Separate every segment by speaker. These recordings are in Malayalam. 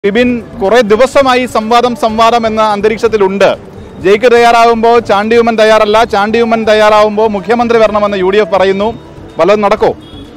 Speaker 1: ബിബിൻ കുറെ ദിവസമായി സംവാദം സംവാദം എന്ന അന്തരീക്ഷത്തിലുണ്ട് ജയിക്ക് തയ്യാറാവുമ്പോൾ ചാണ്ടിയുമ്മൻ തയ്യാറല്ല ചാണ്ടിയുമ്മൻ തയ്യാറാവുമ്പോൾ മുഖ്യമന്ത്രി വരണമെന്ന് യു ഡി എഫ് പറയുന്നു വല്ലതും നടക്കോ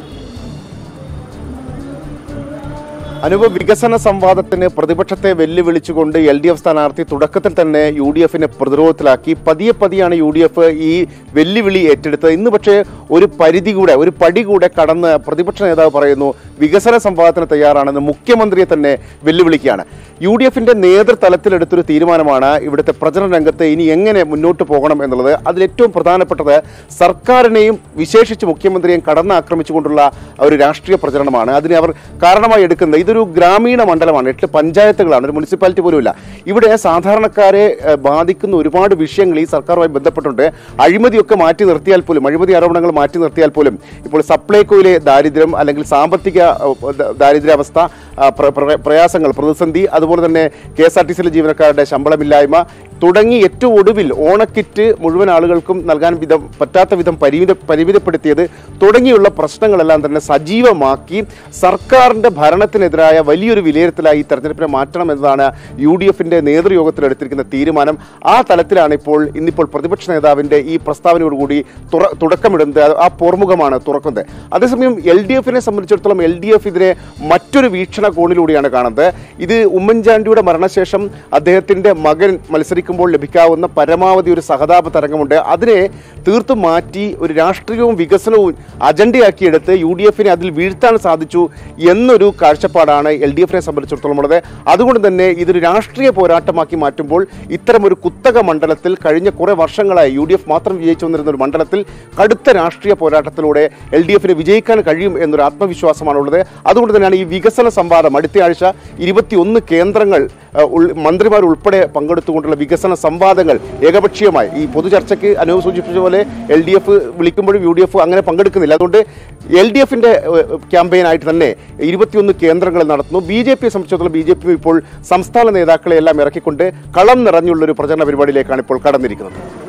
Speaker 2: അനുപ വികസന സംവാദത്തിന് പ്രതിപക്ഷത്തെ വെല്ലുവിളിച്ചുകൊണ്ട് എൽ ഡി എഫ് സ്ഥാനാർത്ഥി തുടക്കത്തിൽ തന്നെ യു ഡി എഫിനെ പ്രതിരോധത്തിലാക്കി പതിയെ പതിയാണ് യു ഡി എഫ് ഈ വെല്ലുവിളി ഏറ്റെടുത്തത് ഇന്ന് പക്ഷേ ഒരു പരിധി കൂടെ ഒരു പടി കൂടെ കടന്ന് പ്രതിപക്ഷ നേതാവ് പറയുന്നു വികസന സംവാദത്തിന് തയ്യാറാണെന്ന് മുഖ്യമന്ത്രിയെ തന്നെ വെല്ലുവിളിക്കുകയാണ് യു ഡി എഫിന്റെ നേതൃതലത്തിലെടുത്തൊരു തീരുമാനമാണ് ഇവിടുത്തെ പ്രചരണ രംഗത്ത് ഇനി എങ്ങനെ മുന്നോട്ട് പോകണം എന്നുള്ളത് അതിലേറ്റവും പ്രധാനപ്പെട്ടത് സർക്കാരിനെയും വിശേഷിച്ച് മുഖ്യമന്ത്രിയെയും കടന്നാക്രമിച്ചുകൊണ്ടുള്ള ഒരു രാഷ്ട്രീയ പ്രചരണമാണ് അതിനെ അവർ കാരണമായി എടുക്കുന്നത് ഇതൊരു ഗ്രാമീണ മണ്ഡലമാണ് എട്ട് പഞ്ചായത്തുകളാണ് ഒരു മുനിസിപ്പാലിറ്റി പോലുമില്ല ഇവിടെ സാധാരണക്കാരെ ഏഹ്, ബാധിക്കുന്ന ഒരുപാട് വിഷയങ്ങൾ ഈ സർക്കാരുമായി ബന്ധപ്പെട്ടുണ്ട് അഴിമതിയൊക്കെ മാറ്റി നിർത്തിയാൽ പോലും അഴിമതി ആരോപണങ്ങൾ മാറ്റി നിർത്തിയാൽ പോലും ഇപ്പോൾ സപ്ലൈകോയിലെ ദാരിദ്ര്യം അല്ലെങ്കിൽ സാമ്പത്തിക ഏഹ്, ദ- ദാരിദ്ര്യാവസ്ഥ ആ, പ്ര- പ്ര- പ്രയാസങ്ങൾ പ്രതിസന്ധി അതുപോലെ തന്നെ കെ എസ് ആർ ടി സിയിലെ ജീവനക്കാരുടെ ശമ്പളമില്ലായ്മ തുടങ്ങി ഏറ്റവും ഒടുവിൽ ഓണക്കിറ്റ് മുഴുവൻ ആളുകൾക്കും നൽകാൻ വിധം പറ്റാത്ത വിധം പരിമിത പരിമിതപ്പെടുത്തിയത് തുടങ്ങിയുള്ള പ്രശ്നങ്ങളെല്ലാം തന്നെ സജീവമാക്കി സർക്കാരിന്റെ ഭരണത്തിനെതിരായ വലിയൊരു വിലയിരുത്തലായി ഈ തെരഞ്ഞെടുപ്പിനെ മാറ്റണം എന്നതാണ് യു ഡി എഫിന്റെ നേതൃയോഗത്തിൽ എടുത്തിരിക്കുന്ന തീരുമാനം ആ തലത്തിലാണ് ഇപ്പോൾ ഇന്നിപ്പോൾ പ്രതിപക്ഷ നേതാവിന്റെ ഈ പ്രസ്താവനയോടുകൂടി തുറ തുടക്കമിടുന്നത് അത് ആ പോർമുഖമാണ് തുറക്കുന്നത് അതേസമയം എൽ ഡി എഫിനെ സംബന്ധിച്ചിടത്തോളം എൽ ഡി എഫ് ഇതിനെ മറ്റൊരു വീക്ഷണകോണിലൂടെയാണ് കാണുന്നത് ഇത് ഉമ്മൻചാണ്ടിയുടെ മരണശേഷം അദ്ദേഹത്തിന്റെ മകൻ മത്സരിക്കുമ്പോൾ ലഭിക്കാവുന്ന പരമാവധി ഒരു സഹതാപ തരംഗമുണ്ട് അതിനെ തീർത്തും മാറ്റി ഒരു രാഷ്ട്രീയവും വികസനവും അജണ്ടയാക്കിയെടുത്ത് യു ഡി എഫിനെ അതിൽ വീഴ്ത്താൻ സാധിച്ചു എന്നൊരു കാഴ്ചപ്പാടാണ് എൽ ഡി എഫിനെ സംബന്ധിച്ചിടത്തോളം ഉള്ളത് അതുകൊണ്ട് തന്നെ ഇതൊരു രാഷ്ട്രീയ പോരാട്ടമാക്കി മാറ്റുമ്പോൾ ഇത്തരമൊരു കുത്തക മണ്ഡലത്തിൽ കഴിഞ്ഞ കുറെ വർഷങ്ങളായി യു ഡി എഫ് മാത്രം വിജയിച്ചു വന്നിരുന്ന ഒരു മണ്ഡലത്തിൽ കടുത്ത രാഷ്ട്രീയ പോരാട്ടത്തിലൂടെ എൽ ഡി എഫിന് വിജയിക്കാൻ കഴിയും എന്നൊരു ആത്മവിശ്വാസമാണുള്ളത് അതുകൊണ്ട് തന്നെയാണ് ഈ വികസന സംവാദം അടുത്ത ആഴ്ച ഇരുപത്തിയൊന്ന് കേന്ദ്രങ്ങൾ ഏഹ്, ഉൾ- മന്ത്രിമാർ ഉൾപ്പെടെ പങ്കെടുത്തുകൊണ്ടുള്ള വികസന സംവാദങ്ങൾ ഏകപക്ഷീയമായി ഈ പൊതുചർച്ചയ്ക്ക് അനുഭവ സൂചിപ്പിച്ച പോലെ എൽ ഡി എഫ് വിളിക്കുമ്പോഴും യു ഡി എഫ് അങ്ങനെ പങ്കെടുക്കുന്നില്ല അതുകൊണ്ട് എൽ ഡി എഫിന്റെ ക്യാമ്പയിനായിട്ട് തന്നെ ഇരുപത്തിയൊന്ന് കേന്ദ്രങ്ങൾ നടത്തുന്നു ബി ജെ പിയെ സംബന്ധിച്ചിടത്തോളം ബി ജെ പി ഇപ്പോൾ സംസ്ഥാന നേതാക്കളെ എല്ലാം ഇറക്കിക്കൊണ്ട് കളം നിറഞ്ഞുള്ള ഒരു പ്രചരണ പരിപാടിയിലേക്കാണ് ഇപ്പോൾ കടന്നിരിക്കുന്നത്